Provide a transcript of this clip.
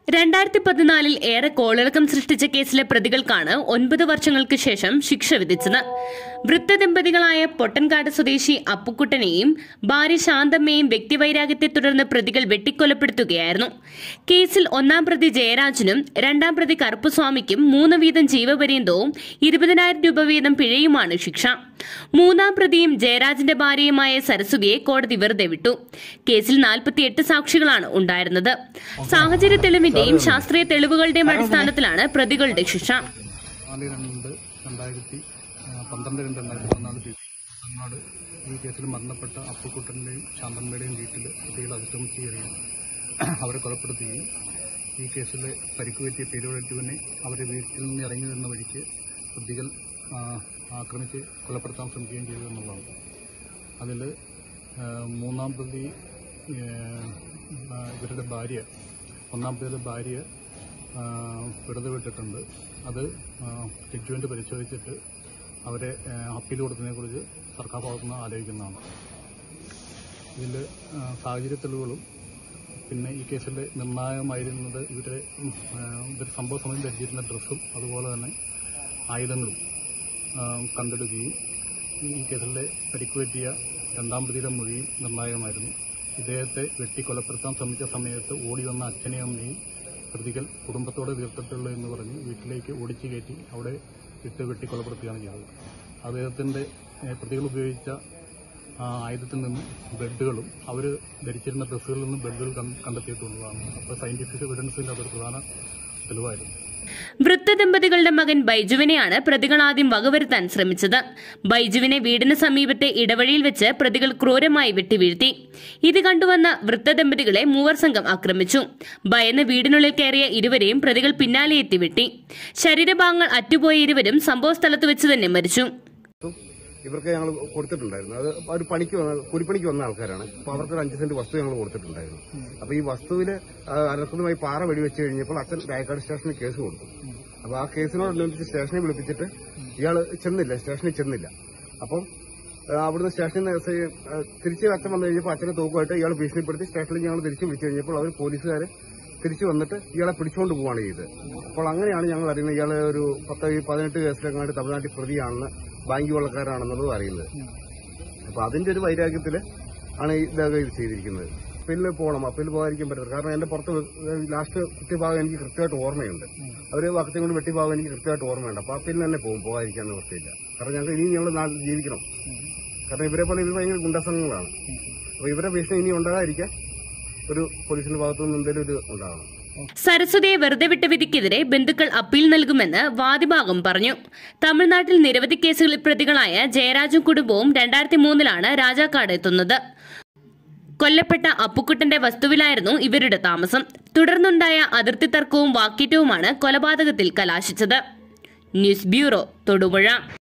രണ്ടായിരത്തി പതിനാലിൽ ഏറെ കോളിളക്കം സൃഷ്ടിച്ച കേസിലെ പ്രതികൾക്കാണ് ഒൻപത് വർഷങ്ങൾക്ക് ശേഷം ശിക്ഷ വിധിച്ചത് വൃത്തദമ്പതികളായ പൊട്ടൻകാട് സ്വദേശി അപ്പുക്കുട്ടനെയും ഭാര്യ ശാന്തമ്മയും വ്യക്തിവൈരാഗ്യത്തെ തുടർന്ന് പ്രതികൾ വെട്ടിക്കൊലപ്പെടുത്തുകയായിരുന്നു കേസിൽ ഒന്നാം പ്രതി ജയരാജനും രണ്ടാം പ്രതി കറുപ്പുസ്വാമിക്കും മൂന്ന് വീതം ജീവപര്യന്തവും ഇരുപതിനായിരം രൂപ വീതം പിഴയുമാണ് ശിക്ഷ മൂന്നാം പ്രതിയും ജയരാജന്റെ ഭാര്യയുമായ സരസ്വതിയെ കോടതി വെറുതെ വിട്ടു കേസിൽ നാൽപ്പത്തിയെട്ട് സാക്ഷികളാണ് ഉണ്ടായിരുന്നത് സാഹചര്യ തെളിവിന്റെയും ശാസ്ത്രീയ തെളിവുകളുടെയും അടിസ്ഥാനത്തിലാണ് പ്രതികളുടെ ശിക്ഷ നാല് രണ്ട് രണ്ടായിരത്തി ആ, പന്ത്രണ്ട് രണ്ട് രണ്ടായിരത്തി പതിനാല് തീയതി അങ്ങാട് ഈ കേസിൽ മരണപ്പെട്ട അപ്പുക്കുട്ടൻ്റെയും ശാന്തമ്മയുടെയും വീട്ടിൽ പ്രതികൾ അതിക്രമിച്ച് കയറുകയും അവരെ കൊലപ്പെടുത്തുകയും ഈ കേസിലെ പരിക്കുപറ്റിയ പീരിയോഡിറ്റുവിനെ അവരെ വീട്ടിൽ നിന്ന് ഇറങ്ങി നിന്ന വഴിക്ക് പ്രതികൾ ആ, ആക്രമിച്ച് കൊലപ്പെടുത്താൻ ശ്രമിക്കുകയും ചെയ്തു എന്നുള്ളതാണ് അതിൽ മൂന്നാം പ്രതി ഏ, ആ, ഇവരുടെ ഭാര്യ ഒന്നാം പ്രതിയുടെ ഭാര്യ ആ, വെറുതെ വിട്ടിട്ടുണ്ട് അത് ജഡ്ജ്മെന്റ് പരിശോധിച്ചിട്ട് അവരെ ആ, അപ്പീൽ കൊടുത്തതിനെക്കുറിച്ച് സർക്കാർ ഭാഗത്തുനിന്ന് ആലോചിക്കുന്നതാണ് ഇതിൽ സാഹചര്യ തെളിവുകളും പിന്നെ ഈ കേസിൽ നിർണായകമായിരുന്നത് ഇവരെ ഉം, ആ, ഇവർ സംഭവ സമയം ധരിച്ചിരുന്ന ഡ്രസ്സും അതുപോലെ തന്നെ ആയുധങ്ങളും ആ, കണ്ടെടുക്കുകയും ഈ കേസിലെ പരിക്കുപറ്റിയ രണ്ടാം പ്രതിയുടെ മൊഴി നിർണായകമായിരുന്നു ഇദ്ദേഹത്തെ വെട്ടി കൊലപ്പെടുത്താൻ ശ്രമിച്ച സമയത്ത് ഓടി വന്ന അച്ഛനെയും അമ്മയും പ്രതികൾ കുടുംബത്തോടെ തീർത്തിട്ടുള്ളൂ എന്ന് പറഞ്ഞ് വീട്ടിലേക്ക് ഓടിച്ചു കയറ്റി അവിടെ ഇട്ട് വെട്ടി കൊലപ്പെടുത്തുകയാണ് ചെയ്തത് അദ്ദേഹത്തിന്റെ ഏഹ്, പ്രതികൾ ഉപയോഗിച്ച ആ, ആയുധത്തിൽ നിന്നും ബ്ലഡുകളും അവർ ധരിച്ചിരുന്ന ഡ്രസ്സുകളിൽ നിന്നും ബ്ലഡുകൾ കണ്ടെത്തിയിട്ടുള്ളതാണ് അപ്പോൾ സയന്റിഫിക് എവിഡൻസിന്റെ അതൊരു പ്രധാന തെളിവായിരുന്നു വൃത്തദമ്പതികളുടെ മകൻ ബൈജുവിനെയാണ് പ്രതികൾ ആദ്യം വകവരുത്താൻ ശ്രമിച്ചത് ബൈജുവിനെ വീടിന് സമീപത്തെ ഇടവഴിയിൽ വെച്ച് പ്രതികൾ ക്രൂരമായി വെട്ടിവീഴ്ത്തി ഇത് കണ്ടുവന്ന വൃത്തദമ്പതികളെ മൂവർ സംഘം ആക്രമിച്ചു ഭയന്ന് വീടിനുള്ളിൽ കയറിയ ഇരുവരെയും പ്രതികൾ പിന്നാലെ എത്തി വെട്ടി ശരീരഭാഗങ്ങൾ അറ്റുപോയ ഇരുവരും സംഭവസ്ഥലത്ത് വെച്ച് തന്നെ മരിച്ചു ഇവർക്ക് ഞങ്ങൾ കൊടുത്തിട്ടുണ്ടായിരുന്നു അത് ഒരു പണിക്ക് വന്ന കൂലിപ്പണിക്ക് വന്ന ആൾക്കാരാണ് അപ്പൊ അവർക്ക് ഒരു അഞ്ച് സെന്റ് വസ്തു ഞങ്ങൾ കൊടുത്തിട്ടുണ്ടായിരുന്നു അപ്പൊ ഈ വസ്തുവില് അനർത്ഥമായി പാറ വെടിവെച്ച് കഴിഞ്ഞപ്പോൾ അച്ഛൻ രായക്കാട് സ്റ്റേഷനിൽ കേസ് കൊടുത്തു അപ്പൊ ആ കേസിനോടനുബന്ധിച്ച് സ്റ്റേഷനിൽ വിളിപ്പിച്ചിട്ട് ഇയാൾ ചെന്നില്ല സ്റ്റേഷനിൽ ചെന്നില്ല അപ്പം ആ, അവിടുന്ന് സ്റ്റേഷനിൽ നിന്ന് എസ് ഐ, ആ, തിരിച്ച് അച്ഛൻ വന്നു കഴിഞ്ഞപ്പോൾ അച്ഛനെ തൂക്കുമായിട്ട് ഇയാൾ ഭീഷണിപ്പെടുത്തി സ്റ്റേഷനിൽ ഞങ്ങൾ തിരിച്ച് വിളിച്ചു കഴിഞ്ഞപ്പോൾ അവർ പോലീസുകാർ തിരിച്ചു വന്നിട്ട് ഇയാളെ പിടിച്ചുകൊണ്ട് പോവുകയാണ് ചെയ്തത് അപ്പോൾ അങ്ങനെയാണ് ഞങ്ങൾ അറിയുന്നത് ഇയാളെ ഒരു പത്ത് പതിനെട്ട് കേസിലെങ്ങാണ്ട് തമിഴ്നാട്ടിൽ പ്രതിയാണെന്ന് ബാങ്ക് വെള്ളക്കാരാണെന്നുള്ളത് അറിയുന്നത് അപ്പൊ അതിന്റെ ഒരു വൈരാഗ്യത്തില് ആണ് ഈ ഇതൊക്കെ ഇത് ചെയ്തിരിക്കുന്നത് അപ്പീലിന് പോകണം അപ്പീൽ പോകാതിരിക്കാൻ പറ്റില്ല കാരണം എന്റെ പുറത്ത് ലാസ്റ്റ് കുത്തിഭാഗം എനിക്ക് കൃത്യമായിട്ട് ഓർമ്മയുണ്ട് അവര് വക്കത്തെ കൊണ്ട് വെട്ടിഭാഗം എനിക്ക് കൃത്യമായിട്ട് ഓർമ്മയുണ്ട് അപ്പൊ അപ്പീലിന് തന്നെ പോകും പോകാതിരിക്കാൻ നിവൃത്തിയില്ല കാരണം ഞങ്ങൾക്ക് ഇനി ഞങ്ങൾ നാട്ടിൽ ജീവിക്കണം കാരണം ഇവരെ പോലെ ഇവർ ഭയങ്കര ഗുണ്ടസംഘങ്ങളാണ് അപ്പൊ ഇവരെ ഭീഷണി ഇനി ഉണ്ടാകാതിരിക്കാൻ ഒരു പോലീസിന്റെ ഭാഗത്തുനിന്ന് എന്തെങ്കിലും ഒരു ഉണ്ടാകണം സരസ്വതിയെ വെറുതെ വിട്ട വിധിക്കെതിരെ ബന്ധുക്കൾ അപ്പീൽ നൽകുമെന്ന് വാദിഭാഗം പറഞ്ഞു തമിഴ്നാട്ടിൽ നിരവധി കേസുകളിൽ പ്രതികളായ ജയരാജും കുടുംബവും രണ്ടായിരത്തി മൂന്നിലാണ് രാജാക്കാട് എത്തുന്നത് കൊല്ലപ്പെട്ട അപ്പുക്കുട്ടന്റെ വസ്തുവിലായിരുന്നു ഇവരുടെ താമസം തുടർന്നുണ്ടായ അതിർത്തി തർക്കവും വാക്കേറ്റവുമാണ് കൊലപാതകത്തിൽ കലാശിച്ചത് ന്യൂസ് ബ്യൂറോ തൊടുപുഴ